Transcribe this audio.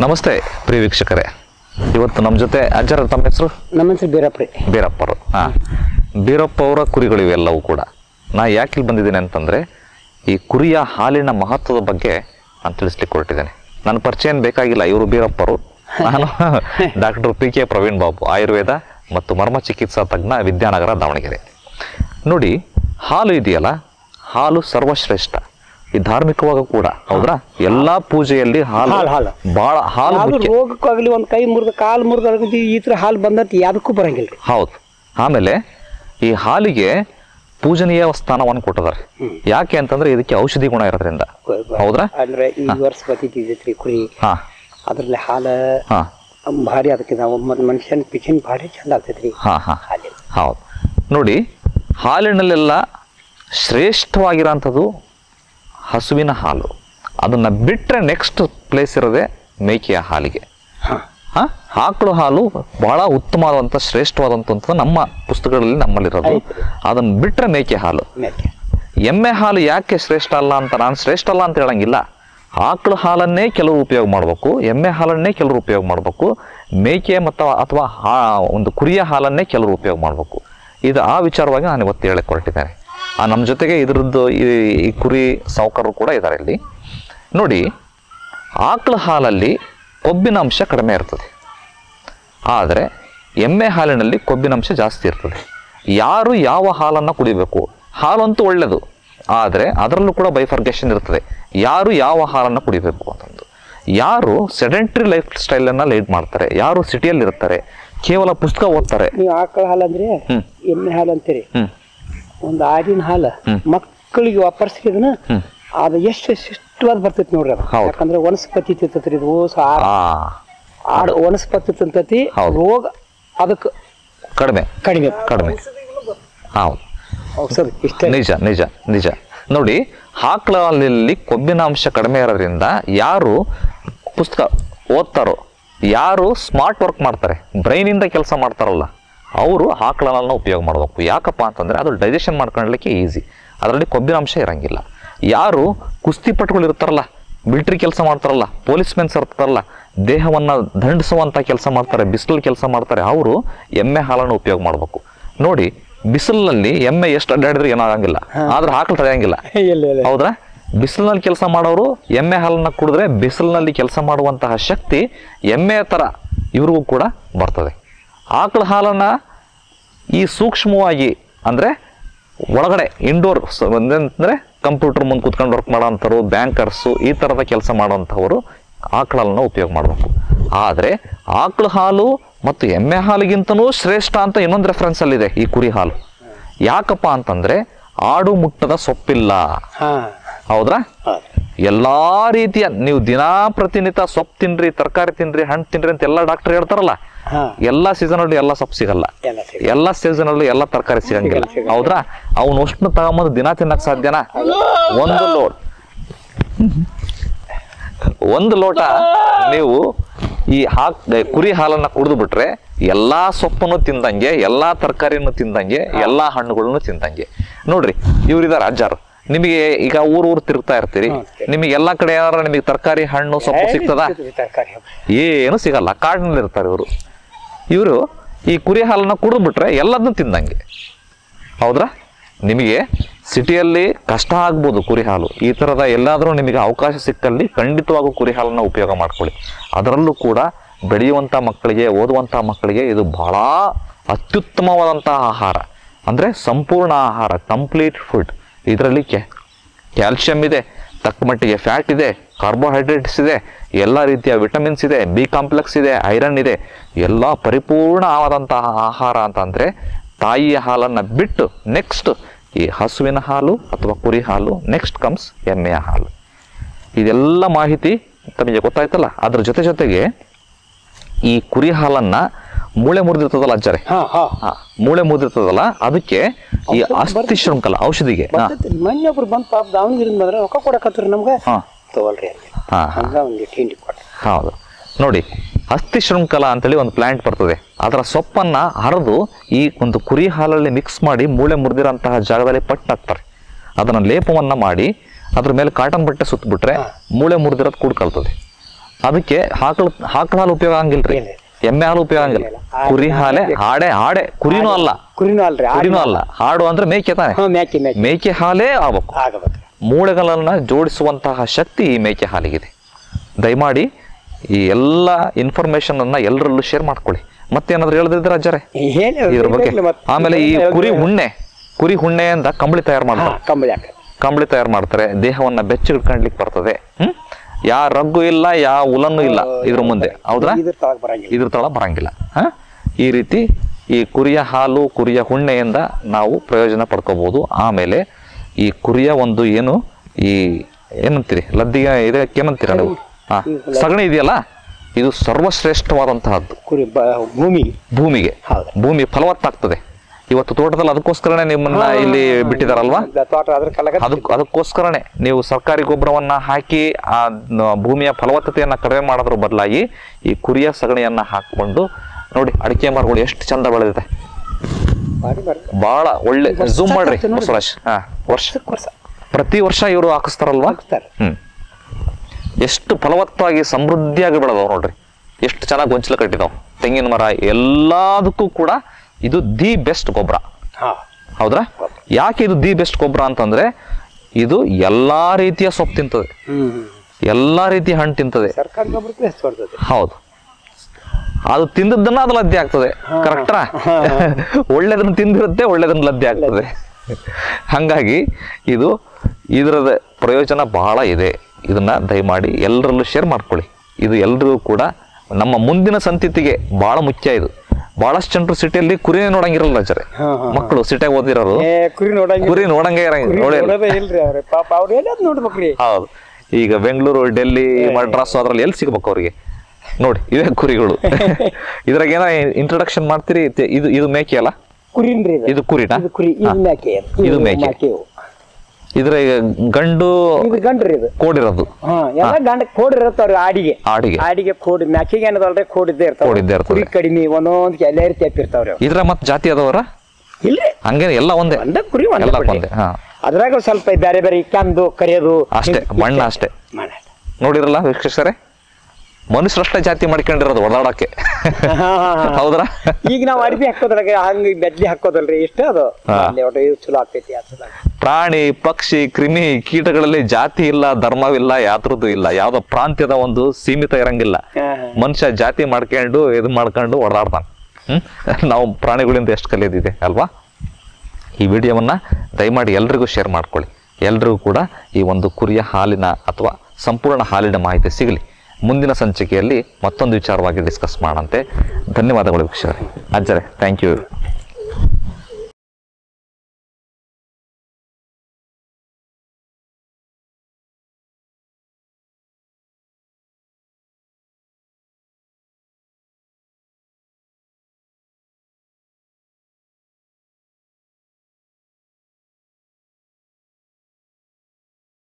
ನಮಸ್ತೆ ಪ್ರಿಯ ವೀಕ್ಷಕರೇ ಇವತ್ತು ನಮ್ಮ ಜೊತೆ ಅಜ್ಜರ ತಮ್ಮ ಹೆಸರು ನಮ್ಮ ಹೆಸರು ಬೀರಪ್ಪ ರೀ ಬೀರಪ್ಪರು ಹಾಂ ಬೀರಪ್ಪ ಅವರ ಕುರಿಗಳು ಇವೆಲ್ಲವೂ ಕೂಡ ನಾ ಯಾಕೆ ಇಲ್ಲಿ ಬಂದಿದ್ದೀನಿ ಅಂತಂದರೆ ಈ ಕುರಿಯ ಹಾಲಿನ ಮಹತ್ವದ ಬಗ್ಗೆ ನಾನು ತಿಳಿಸ್ಲಿಕ್ಕೆ ಹೊರಟಿದ್ದೇನೆ ನನ್ನ ಪರಿಚಯ ಏನು ಬೇಕಾಗಿಲ್ಲ ಇವರು ಬೀರಪ್ಪರು ನಾನು doctor P K Praveen Babu Ayurveda ಮತ್ತು ಮರ್ಮ ಚಿಕಿತ್ಸಾ ತಜ್ಞ ವಿದ್ಯಾನಗರ ದಾವಣಗೆರೆ ನೋಡಿ ಹಾಲು ಇದೆಯಲ್ಲ ಹಾಲು ಸರ್ವಶ್ರೇಷ್ಠ ಈ ಧಾರ್ಮಿಕವಾಗ ಕೂಡ ಹೌದ್ರಾ ಎಲ್ಲಾ ಪೂಜೆಯಲ್ಲಿ ಹಾಲು ಹಾಲು, ಹಾಲು. ಬಹಳ ಹಾಲು ಯಾವ್ದು ಮುಖ್ಯ ರೋಗಕ್ಕಾಗಲಿ ಒಂದ್ ಕೈ ಮುರಿದ ಕಾಲು ಮುರಿದ ಈ ತರ ಹಾಲು ಬಂದಂತ ಯಾವ್ದಕ್ಕೂ ಬರಂಗಿಲ್ಲ ರೀ ಹೌದು ಆಮೇಲೆ ಈ ಹಾಲಿಗೆ ಪೂಜನೀಯ ಸ್ಥಾನವನ್ನು ಕೊಟ್ಟಿದ್ದಾರೆ ಯಾಕೆ ಅಂತಂದ್ರೆ ಇದಕ್ಕೆ ಔಷಧಿ ಗುಣ ಇರೋದ್ರಿಂದ ಹೌದ್ರಾ ಅಂದ್ರೆ ಈ ವರ್ಷ ಬತ್ತಿದ್ದೈತ್ರಿ ಕುರಿ ಹಾ ಅದ್ರಲ್ಲಿ ಹಾಲ ಹಾ ಭಾರಿ ಅದಕ್ಕೆ ನಾವು ಮನುಷ್ಯನ ಪಿಚಿನ್ ಭಾರಿ ಚಂದ ಆಗ್ತೈತ್ರಿ ಹಾ ಹಾ ಹಾಲಿನ ಹೌದು ನೋಡಿ ಹಾಲಿನಲ್ಲೆಲ್ಲ ಶ್ರೇಷ್ಠವಾಗಿರೋಂಥದ್ದು ಹಸುವಿನ ಹಾಲು ಅದನ್ನ ಬಿಟ್ಟರೆ ನೆಕ್ಸ್ಟ್ ಪ್ಲೇಸ್ ಇರೋದೇ ಮೇಕೆಯ ಹಾಲಿಗೆ ಹಾ ಹಾ ಆಕಳು ಹಾಲು ಬಹಳ ಉತ್ತಮವಾದಂಥ ಶ್ರೇಷ್ಠವಾದಂಥ ನಮ್ಮ ಪುಸ್ತಕಗಳಲ್ಲಿ ನಮ್ಮಲ್ಲಿರೋದು ಅದನ್ನ ಬಿಟ್ಟರೆ ಮೇಕೆ ಹಾಲು ಮೇಕೆ ಎಮ್ಮೆ ಹಾಲು ಯಾಕೆ ಶ್ರೇಷ್ಠ ಅಲ್ಲ ಅಂತ ನಾನು ಶ್ರೇಷ್ಠ ಅಲ್ಲ ಅಂತ ಹೇಳಂಗಿಲ್ಲ ಆಕಳ ಹಾಲನ್ನೇ ಕೆಲವರು ಉಪಯೋಗ ಮಾಡಬೇಕು ಎಮ್ಮೆ ಹಾಲನ್ನೇ ಕೆಲವರು ಉಪಯೋಗ ಮಾಡಬೇಕು ಮೇಕೆ ಮತ್ತು ಅಥವಾ ಹಾ ಒಂದು ಕುರಿಯ ಹಾಲನ್ನೇ ಕೆಲವರು ಉಪಯೋಗ ಮಾಡಬೇಕು ಇದು ಆ ವಿಚಾರವಾಗಿ ನಾನು ಇವತ್ತು ಹೇಳಕ್ಕೆ ಹೊರಟಿದ್ದೇನೆ ಆ ನಮ್ಮ ಜೊತೆಗೆ ಇದರದ್ದು ಈ ಈ ಕುರಿ ಸಾವುಕಾರರು ಕೂಡ ಇದ್ದಾರೆ ಇಲ್ಲಿ ನೋಡಿ ಆಕಳ ಹಾಲಲ್ಲಿ ಕೊಬ್ಬಿನ ಅಂಶ ಕಡಿಮೆ ಇರ್ತದೆ ಆದರೆ ಎಮ್ಮೆ ಹಾಲಿನಲ್ಲಿ ಕೊಬ್ಬಿನಂಶ ಜಾಸ್ತಿ ಇರ್ತದೆ ಯಾರು ಯಾವ ಹಾಲನ್ನು ಕುಡಿಬೇಕು ಹಾಲಂತೂ ಒಳ್ಳೆಯದು ಆದರೆ ಅದರಲ್ಲೂ ಕೂಡ ಬೈಫರ್ಗೇಷನ್ ಇರ್ತದೆ ಯಾರು ಯಾವ ಹಾಲನ್ನು ಕುಡಿಬೇಕು ಅಂತಂದು ಯಾರು ಸೆಡೆಂಟ್ರಿ ಲೈಫ್ ಸ್ಟೈಲನ್ನು ಲೀಡ್ ಮಾಡ್ತಾರೆ ಯಾರು ಸಿಟಿಯಲ್ಲಿ ಇರ್ತಾರೆ ಕೇವಲ ಪುಸ್ತಕ ಓದ್ತಾರೆ ನೀವು ಆಕಳ ಹಾಲು ಅಂದ್ರೆ ಹ್ಮ್. ಎಮ್ಮೆ ಹಾಲು ಅಂತೀರಿ ಹ್ಮ್ ಒಂದು ಆಡಿನ ಹಾಲು ಮಕ್ಕಳಿಗೆ ವಾಪರ್ಸಿದನ ಹ್ಮ್. ಅದು ಎಷ್ಟು ಶಿಷ್ಟವಾದ ಬರ್ತೈತಿ ನೋಡ್ರಿ ಅದು ಹೌದು. ಯಾಕಂದ್ರೆ ವನಸ್ಪತಿ ತಿಂತತ್ರಿ ಇದು ಓಸ್ ಆಡ್ ಆ ಆಡ್ ವನಸ್ಪತಿ ತಿಂತತಿ ಹೌದು. ರೋಗ ಅದಕ್ಕೆ ಕಡಿಮೆ ಕಡಿಮೆ ಕಡಿಮೆ ಹೌದು ಔಷಧ ಇಷ್ಟೇ ನಿಜ ನಿಜ ನಿಜ ನೋಡಿ ಆಕಳ ಹಾಲಿನಲ್ಲಿ ಕೊಬ್ಬಿನ ಅಂಶ ಕಡಿಮೆ ಇರೋದ್ರಿಂದ ಯಾರು ಪುಸ್ತಕ ಓದ್ತಾರೋ ಯಾರು ಸ್ಮಾರ್ಟ್ ವರ್ಕ್ ಮಾಡ್ತಾರೆ ಬ್ರೈನಿಂದ ಕೆಲಸ ಮಾಡ್ತಾರಲ್ಲ ಅವರು ಆಕಳ ಹಾಲನ್ನ ಉಪಯೋಗ ಮಾಡಬೇಕು ಯಾಕಪ್ಪ ಅಂತಂದ್ರೆ ಅದು ಡೈಜೆಷನ್ ಮಾಡ್ಕೊಳ್ಳಲಿಕ್ಕೆ ಈಸಿ ಅದರಲ್ಲಿ ಕೊಬ್ಬಿನ ಅಂಶ ಇರಂಗಿಲ್ಲ ಯಾರು ಕುಸ್ತಿಪಟುಗಳು ಇರ್ತಾರಲ್ಲ ಮಿಲಿಟ್ರಿ ಕೆಲಸ ಮಾಡ್ತಾರಲ್ಲ ಪೊಲೀಸ್ ಮೆನ್ಸ್ ಇರ್ತಾರಲ್ಲ ದೇಹವನ್ನು ದಂಡಿಸುವಂಥ ಕೆಲಸ ಮಾಡ್ತಾರೆ ಬಿಸಿಲಲ್ಲಿ ಕೆಲಸ ಮಾಡ್ತಾರೆ ಅವರು ಎಮ್ಮೆ ಹಾಲನ್ನು ಉಪಯೋಗ ಮಾಡಬೇಕು ನೋಡಿ ಬಿಸಿಲಿನಲ್ಲಿ ಎಮ್ಮೆ ಎಷ್ಟು ಅಡ್ಡಾಡಿದ್ರೆ ಏನಾಗಂಗಿಲ್ಲ ಆದ್ರೆ ಆಕಳು ತಡೆಯಂಗಿಲ್ಲ ಇಲ್ಲ ಇಲ್ಲ ಹೌದ್ರಾ ಬಿಸಿಲಿನಲ್ಲಿ ಕೆಲಸ ಮಾಡೋರು ಎಮ್ಮೆ ಹಾಲನ್ನ ಕುಡಿದ್ರೆ ಬಿಸಿಲಿನಲ್ಲಿ ಕೆಲಸ ಮಾಡುವಂತಹ ಶಕ್ತಿ ಎಮ್ಮೆಯ ತರ ಇವ್ರಿಗೂ ಕೂಡ ಬರ್ತದೆ ಆಕಳ ಹಾಲನ್ನ ಈ ಸೂಕ್ಷ್ಮವಾಗಿ ಅಂದ್ರೆ ಒಳಗಡೆ ಇಂಡೋರ್ ಅಂದ್ರೆ ಕಂಪ್ಯೂಟರ್ ಮುಂದೆ ಕುತ್ಕೊಂಡು ವರ್ಕ್ ಮಾಡೋಂಥವ್ರು ಬ್ಯಾಂಕರ್ಸು ಈ ಥರದ ಕೆಲಸ ಮಾಡೋಂಥವ್ರು ಆಕಳ ಹಾಲನ್ನ ಉಪಯೋಗ ಮಾಡಬೇಕು ಆದರೆ ಆಕಳ ಹಾಲು ಮತ್ತು ಎಮ್ಮೆ ಹಾಲಿಗಿಂತನೂ ಶ್ರೇಷ್ಠ ಅಂತ ಇನ್ನೊಂದು ರೆಫರೆನ್ಸ್ ಅಲ್ಲಿದೆ ಈ ಕುರಿ ಹಾಲು ಯಾಕಪ್ಪ ಅಂತಂದ್ರೆ ಆಡು ಮುಟ್ಟದ ಸೊಪ್ಪಿಲ್ಲ ಹಾ ಹೌದ್ರಾ ಹೌದು. ಎಲ್ಲಾ ರೀತಿಯ ನೀವು ದಿನಾ ಪ್ರತಿನಿತ್ಯ ಸೊಪ್ಪು ತಿನ್ರಿ ತರಕಾರಿ ತಿನ್ರಿ ಹಣ್ಣು ತಿನ್ರಿ ಅಂತ ಎಲ್ಲ ಡಾಕ್ಟರ್ ಹೇಳ್ತಾರಲ್ಲ ಹಾ ಎಲ್ಲಾ ಸೀಸನ್ ಅಲ್ಲಿ ಎಲ್ಲ ಸೊಪ್ಪು ಸಿಗಲ್ಲ ಎಲ್ಲ ಸಿಗುತ್ತೆ. ಎಲ್ಲಾ ಸೀಸನ್ ಅಲ್ಲೂ ಎಲ್ಲ ತರಕಾರಿ ಸಿಗಂಗಿಲ್ಲ ಸಿಗಲ್ಲ. ಹೌದ್ರಾ ಅವ್ನು ಅಷ್ಟು ತಗೊಂಬಂದು ದಿನ ತಿನ್ನಕ್ ಸಾಧ್ಯನಾ ಒಂದು ಲೋಟ್ ಒಂದು ಲೋಟ ನೀವು ಈ ಹಾಕ್ ಕುರಿ ಹಾಲನ್ನ ಕುಡಿದು ಬಿಟ್ರೆ ಎಲ್ಲಾ ಸೊಪ್ಪನ್ನು ತಿಂದಂಗೆ ಎಲ್ಲಾ ತರಕಾರಿಯನ್ನು ತಿಂದಂಗೆ ಎಲ್ಲಾ ಹಣ್ಣುಗಳನ್ನು ತಿಂದಂಗೆ ನೋಡ್ರಿ ಇವ್ರಿದಾರ ಅಜ್ಜಾರು ನಿಮಗೆ ಈಗ ಊರ್ ಊರ್ ತಿರುಗ್ತಾ ಇರ್ತೀರಿ ನಿಮಗೆ ಎಲ್ಲಾ ಕಡೆ ಏನಾರ ನಿಮಗೆ ತರಕಾರಿ ಹಣ್ಣು ಸೊಪ್ಪು ಸಿಗ್ತದಾ ಸಿಗ್ತದೆ ತರಕಾರಿ ಏನು ಸಿಗಲ್ಲ ಕಾಡಿನಲ್ಲಿ ಇರ್ತಾರೆ ಇವರು ಇವರು ಈ ಕುರಿ ಹಾಲನ್ನ ಕುಡಿದು ಬಿಟ್ರೆ ಎಲ್ಲದನ್ನೂ ತಿಂದಂಗೆ ಹೌದ್ರಾ ನಿಮಗೆ ಸಿಟಿಯಲ್ಲಿ ಕಷ್ಟ ಆಗ್ಬೋದು ಕುರಿ ಹಾಲು ಈ ಥರದ ಎಲ್ಲಾದರೂ ನಿಮಗೆ ಅವಕಾಶ ಸಿಕ್ಕಲ್ಲಿ ಖಂಡಿತವಾಗೂ ಕುರಿ ಹಾಲನ್ನ ಉಪಯೋಗ ಮಾಡ್ಕೊಳ್ಳಿ ಅದರಲ್ಲೂ ಕೂಡ ಬೆಳೆಯುವಂಥ ಮಕ್ಕಳಿಗೆ ಓದುವಂಥ ಮಕ್ಕಳಿಗೆ ಇದು ಬಹಳ ಅತ್ಯುತ್ತಮವಾದಂತಹ ಆಹಾರ ಅಂದರೆ ಸಂಪೂರ್ಣ ಆಹಾರ ಕಂಪ್ಲೀಟ್ ಫುಡ್ ಇದರಲ್ಲಿ ಕೆ ಕ್ಯಾಲ್ಶಿಯಂ ಇದೆ ತಕ್ಕ ಮಟ್ಟಿಗೆ ಫ್ಯಾಟ್ ಇದೆ ಕಾರ್ಬೋಹೈಡ್ರೇಟ್ಸ್ ಇದೆ ಎಲ್ಲ ರೀತಿಯ ವಿಟಮಿನ್ಸ್ ಇದೆ ಬಿ ಕಾಂಪ್ಲೆಕ್ಸ್ ಇದೆ ಐರನ್ ಇದೆ ಎಲ್ಲ ಪರಿಪೂರ್ಣ ಆದಂತಹ ಆಹಾರ ಅಂತಂದರೆ ತಾಯಿಯ ಹಾಲನ್ನು ಬಿಟ್ಟು ನೆಕ್ಸ್ಟ್ ಈ ಹಸುವಿನ ಹಾಲು ಅಥವಾ ಕುರಿ ಹಾಲು ನೆಕ್ಸ್ಟ್ ಕಮ್ಸ್ ಎಮ್ಮೆಯ ಹಾಲು ಇದೆಲ್ಲ ಮಾಹಿತಿ ತಮಗೆ ಗೊತ್ತಾಯ್ತಲ್ಲ ಅದ್ರ ಜೊತೆ ಜೊತೆಗೆ ಈ ಕುರಿ ಹಾಲನ್ನ ಮೂಳೆ ಮುರಿದಿರ್ತದಲ್ಲ ಅಜ್ಜರೆ ಹಾ ಹಾ ಹಾ, ಮೂಳೆ ಮುರಿದಿರ್ತದಲ್ಲ ಅದಕ್ಕೆ ಈ ಅಸ್ಥಿ ಶೃಂಖಲ ಔಷಧಿಗೆ ಹಾ ಬರ್ತೈತ್ರಿ ಮೊನ್ನೆ ಒಬ್ರು ಬಂದ್ ಪಾಪ ದಾವಣಗೆರೆ ಬಂದ್ರೆ ರೊಕ್ಕ ಕೊಡಕತ್ರಿ ನಮ್ಗೆ ಹಾ ತಗೊಳ್ರಿ ಅಲ್ಲಿ ಹಾ ಹಂಗ ಒಂದು ತಿಂಡಿ ಕೊಟ್ಟ ಹೌದು ನೋಡಿ ಹಸ್ತಿ ಶೃಂಖಲ ಅಂತೇಳಿ ಒಂದು ಪ್ಲಾಂಟ್ ಬರ್ತದೆ ಅದರ ಸೊಪ್ಪನ್ನ ಹರಿದು ಈ ಒಂದು ಕುರಿ ಹಾಲಲ್ಲಿ ಮಿಕ್ಸ್ ಮಾಡಿ ಮೂಳೆ ಮುರಿದಿರೋಂತಹ ಜಾಗದಲ್ಲಿ ಪಟ್ಟು ಹಾಕ್ತಾರೆ ಅದನ್ನ ಲೇಪವನ್ನ ಮಾಡಿ ಅದ್ರ ಮೇಲೆ ಕಾಟನ್ ಬಟ್ಟೆ ಸುತ್ತಬಿಟ್ರೆ ಮೂಳೆ ಮುರಿದಿರೋದು ಕೂಡ್ಕೊಳ್ತದೆ ಅದಕ್ಕೆ ಆಕಳ ಆಕಳ ಹಾಲು ಉಪಯೋಗ ಆಗಂಗಿಲ್ರಿ ಇಲ್ಲ. ಎಮ್ಮೆ ಹಾಲು ಉಪಯೋಗ ಆಗಂಗಿಲ್ಲ ಇಲ್ಲ. ಕುರಿ ಹಾಲೆ ಆಡೆ ಆಡೆ ಕುರಿನೂ ಅಲ್ಲ ಕುರಿನೂ ಅಲ್ರಿ ಕುರಿನೂ ಅಲ್ಲ ಹಾಡು ಅಂದ್ರೆ ಮೇಕೆ ತಾನೆ ಹಾ ಮೇಕೆ ಮೇಕೆ ಮೇಕೆ ಹಾಲೇ ಆಗ್ಬೇಕು ಆಗಬೇಕು ಮೂಳೆಗಳನ್ನ ಜೋಡಿಸುವಂತಹ ಶಕ್ತಿ ಈ ಮೇಕೆ ಹಾಲಿಗಿದೆ ದಯಮಾಡಿ ಈ ಎಲ್ಲ ಇನ್ಫಾರ್ಮೇಶನ್ ಅನ್ನ ಎಲ್ಲರಲ್ಲೂ ಶೇರ್ ಮಾಡ್ಕೊಳ್ಳಿ ಮತ್ತೇನಾದ್ರು ಹೇಳಿದ್ರೆ ಅಜ್ಜರೆ ಏನು ಇದ್ರ ಬಗ್ಗೆ ಆಮೇಲೆ ಈ ಕುರಿ ಹುಣ್ಣೆ ಕುರಿ ಹುಣ್ಣೆಯಿಂದ ಕಂಬಳಿ ತಯಾರು ಹಾ ಮಾಡ್ತಾರೆ ಕಂಬಳಿ ಹಾಕ ಕಂಬಳಿ ತಯಾರು ಮಾಡ್ತಾರೆ ದೇಹವನ್ನ ಬೆಚ್ಚಗಿಟ್ಕೊಂಡ್ಲಿಕ್ಕೆ ಬರ್ತದೆ ಹ್ಮ್ ಯಾ ರಗ್ಗು ಇಲ್ಲ ಯಾ ಉಲನ್ನು ಇಲ್ಲ ಇದ್ರ ಮುಂದೆ ಹೌದ್ರಾ ಇದ್ರ ತಳಗ್ ಬರಂಗಿಲ್ಲ ಇದ್ರ ತಳ ಬರಂಗಿಲ್ಲ ಹ ಈ ರೀತಿ ಈ ಕುರಿಯ ಹಾಲು ಕುರಿಯ ಹುಣ್ಣೆಯಿಂದ ನಾವು ಪ್ರಯೋಜನ ಪಡ್ಕೋಬಹುದು ಆಮೇಲೆ ಈ ಕುರಿಯ ಒಂದು ಏನು ಈ ಏನಂತೀರಿ ಲದ್ದಿಗೆ ಇದಕ್ಕೆ ಏನಂತೀರ ನೀವು ಹಾ ಸಗಣಿ ಇದೆಯಲ್ಲ ಇದು ಸರ್ವಶ್ರೇಷ್ಠವಾದಂತಹದ್ದು ಕುರಿ ಬ ಭೂಮಿ ಭೂಮಿಗೆ ಹೌದು. ಭೂಮಿ ಫಲವತ್ತಾಗ್ತದೆ ಇವತ್ತು ತೋಟದಲ್ಲಿ ಅದಕ್ಕೋಸ್ಕರನೇ ನಿಮ್ಮನ್ನ ಇಲ್ಲಿ ಬಿಟ್ಟಿದಾರಲ್ವಾ ದ- ತೋಟ ಅದ್ರ ಕಲಗ ಅದಕ್ ಅದಕ್ಕೋಸ್ಕರನೇ ನೀವು ಸರ್ಕಾರಿ ಗೊಬ್ಬರವನ್ನ ಹಾಕಿ ಆ ನ- ಭೂಮಿಯ ಫಲವತ್ತತೆಯನ್ನ ಕಡಿಮೆ ಮಾಡೋದ್ರ ಬದಲಾಗಿ ಈ ಕುರಿಯ ಸಗಣಿಯನ್ನ ಹಾಕೊಂಡು ನೋಡಿ ಅಡಿಕೆ ಮರಗಳು ಎಷ್ಟು ಚಂದ ಬೆಳೆದಿದೆ ಬಾರಿ ಬಾರಿ ಬಹಳ ಒಳ್ಳೆ ಝೂಮ್ ಮಾಡ್ರಿ ನೋಡಿ. ಬಸವರಾಜ್ ಹಾ ವರ್ಷ ವರ್ಷ ಪ್ರತಿ ವರ್ಷ ಇವರು ಹಾಕಿಸ್ತಾರಲ್ವಾ ಹಾಕ್ತಾರೆ ಹ್ಮ್ ಎಷ್ಟು ಫಲವತ್ತಾಗಿ ಸಮೃದ್ಧಿಯಾಗಿ ಬೆಳೆದವು ನೋಡ್ರಿ ಎಷ್ಟು ಚೆನ್ನಾಗಿ ಗೊಂಚಲು ಕಟ್ಟಿದಾವ್ ತೆಂಗಿನ ಮರ ಎಲ್ಲದಕ್ಕೂ ಕೂಡ ಇದು ದಿ ಬೆಸ್ಟ್ ಗೊಬ್ಬರ ಹಾ ಹೌದ್ರಾ ಯಾಕೆ ಇದು ದಿ ಬೆಸ್ಟ್ ಗೊಬ್ಬರ ಅಂತಂದ್ರೆ ಇದು ಎಲ್ಲಾ ರೀತಿಯ ಸೊಪ್ಪು ತಿಂತದೆ ಹ್ಮ್ ಎಲ್ಲಾ ರೀತಿಯ ಹಣ್ಣು ತಿಂತದೆ ಸರ್ಕಾರ ಗೊಬ್ಬರಕ್ಕೆ ಹೆಚ್ಚು ಬರ್ತದೆ ಹೌದು ಅದು ತಿಂದದ್ದನ್ನ ಅದು ಲದ್ದೆ ಆಗ್ತದೆ ಕರೆಕ್ಟಾ ಒಳ್ಳೇದನ್ನ ತಿಂದಿರುತ್ತೆ ಒಳ್ಳೇದನ್ನ ಲದ್ದೆ ಆಗ್ತದೆ ಹಂಗಾಗಿ ಇದು ಇದರದ ಪ್ರಯೋಜನ ಬಹಳ ಇದೆ ಇದನ್ನ ದಯಮಾಡಿ ಎಲ್ಲರಲ್ಲೂ ಶೇರ್ ಮಾಡ್ಕೊಳ್ಳಿ ಇದು ಎಲ್ರಿಗೂ ಕೂಡ ನಮ್ಮ ಮುಂದಿನ ಸಂತತಿಗೆ ಬಹಳ ಮುಖ್ಯ ಇದು ಬಹಳಷ್ಟು ಜನರು ಸಿಟಿಯಲ್ಲಿ ಕುರಿನೇ ನೋಡಂಗಿರಲ್ಲ ಜರೆ ಹಾ, ಹಾ, ಮಕ್ಕಳು ಸಿಟಿಯಾಗಿ ಓದಿರೋರು ಏ ಕುರಿ ನೋಡಂಗಿಲ್ಲ ಕುರಿ ನೋಡಂಗೆ ಇರಂಗಿಲ್ಲ ಕುರಿ ನೋಡಿ ನೋಡೋದೇ ಇಲ್ರಿ ಅವ್ರೆ ಪಾಪ ಅವ್ರು ಎಲ್ಲದ್ ನೋಡ್ಬೇಕ್ರಿ ಹೌದು ಈಗ ಬೆಂಗಳೂರು ಡೆಲ್ಲಿ ಮಡ್ರಾಸ್ ಅದ್ರಲ್ಲಿ ಎಲ್ಲಿ ಸಿಗ್ಬೇಕು ಅವ್ರಿಗೆ ನೋಡಿ ಇವೇ ಕುರಿಗಳು ಇದ್ರಾಗ ಏನೋ ಇಂಟ್ರೊಡಕ್ಷನ್ ಮಾಡ್ತೀರಿ ತೆ- ಇದು ಇದು ಮೇಕೆ ಅಲ್ಲ ಕುರಿನ್ರಿ ಇದು ಇದು ಕುರಿನಾ ಇದು ಕುರಿ ಇದು ಮೇಕೆ ಅದು. ಇದು ಮೇಕೆ. ಮೇಕೆವು. ಇದ್ರ ಈಗ ಗಂಡು ಇದು ಗಂಡ್ರಿ ಇದು ಕೋಡಿರೋದು ಹಾ ಎಲ್ಲ ಗಂಡ ಕೋಡ್ ಇರತ್ತವ್ರಿ ಆಡಿಗೆ ಆಡಿಗೆ ಆಡಿಗೆ ಕೋಡ್ ಮ್ಯಾಕಿಗೆ ಏನದಲ್ರಿ ಕೋಡ್ ಇದ್ದೇ ಇರ್ತಾವ ಕೋಡ್ ಇದ್ದೇ ಇರ್ತದೆ. ಕುರಿ ಕಡಿಮೆ ಒಂದೊಂದ್ ಎಲ್ಲ ರೀತಿ ಇರ್ತಾವ್ರಿ ಅವು ಇದ್ರ ಮತ್ ಜಾತಿ ಅದಾವರ ಇಲ್ರಿ ಹಂಗೇನೆ ಎಲ್ಲ ಒಂದೇ ಒಂದ ಕುರಿ ಒಂದ ಎಲ್ಲ ಒಂದೇ ಹಾ ಅದ್ರಾಗ ಸ್ವಲ್ಪ ಬೇರೆ ಬೇರೆ ಕೆಂದು ಕರಿಯೋದು ಅಷ್ಟೇ ಹಿಂಗ್ ಬಣ್ಣ ಇಷ್ಟೇ. ಅಷ್ಟೇ ಬಣ್ಣ. ನೋಡಿರಲ್ಲ ವೀಕ್ಷಕರೇ ಮನುಷ್ಯರಷ್ಟೇ ಜಾತಿ ಮಾಡ್ಕೊಂಡಿರೋದು ಒಡಾಡಕ್ಕೆ ಹಾ, ಹಾ, ಹಾ. ಹೌದ್ರಾ ಈಗ ನಾವ್ ಅರ್ಬಿ ಹಾಕೋದ್ರಾಗ ಹಂಗ ಬೆದ್ಲಿ ಹಾಕೋದಲ್ರಿ ಇಷ್ಟ ಅದು ಹಾ. ಅಲ್ಲಿ ಒಟ್ಟು ಇದು ಚಲೋ ಆಗ್ತೈತಿ ಅದು ಚಲೋ ಆಗ್ತೈತಿ. ಪ್ರಾಣಿ ಪಕ್ಷಿ ಕ್ರಿಮಿ ಕೀಟಗಳಲ್ಲಿ ಜಾತಿ ಇಲ್ಲ ಧರ್ಮವಿಲ್ಲ ಯಾತ್ರದ್ದು ಇಲ್ಲ ಯಾವ್ದೋ ಪ್ರಾಂತ್ಯದ ಒಂದು ಸೀಮಿತ ಇರಂಗಿಲ್ಲ ಹಾ, ಹಾ. ಮನುಷ್ಯ ಜಾತಿ ಮಾಡ್ಕೊಂಡು ಇದು ಮಾಡ್ಕೊಂಡು ಓಡಾಡ್ತಾನೆ ಹ್ಮ್ ನಾವು ಪ್ರಾಣಿಗಳಿಂದ ಎಷ್ಟು ಕಲಿಯೋದಿದೆ ಅಲ್ವಾ ಈ ವಿಡಿಯೋವನ್ನ ದಯಮಾಡಿ ಎಲ್ರಿಗೂ ಶೇರ್ ಮಾಡ್ಕೊಳ್ಳಿ ಎಲ್ರಿಗೂ ಕೂಡ ಈ ಒಂದು ಕುರಿಯ ಹಾಲಿನ ಅಥವಾ ಸಂಪೂರ್ಣ ಹಾಲಿನ ಮಾಹಿತಿ ಸಿಗಲಿ ಮುಂದಿನ ಸಂಚಿಕೆಯಲ್ಲಿ ಮತ್ತೊಂದು ವಿಚಾರವಾಗಿ ಡಿಸ್ಕಸ್ ಮಾಡಂತೆ ಧನ್ಯವಾದಗಳು ವೀಕ್ಷಕರೇ ಅಜ್ಜರೇ ಥ್ಯಾಂಕ್ ಯು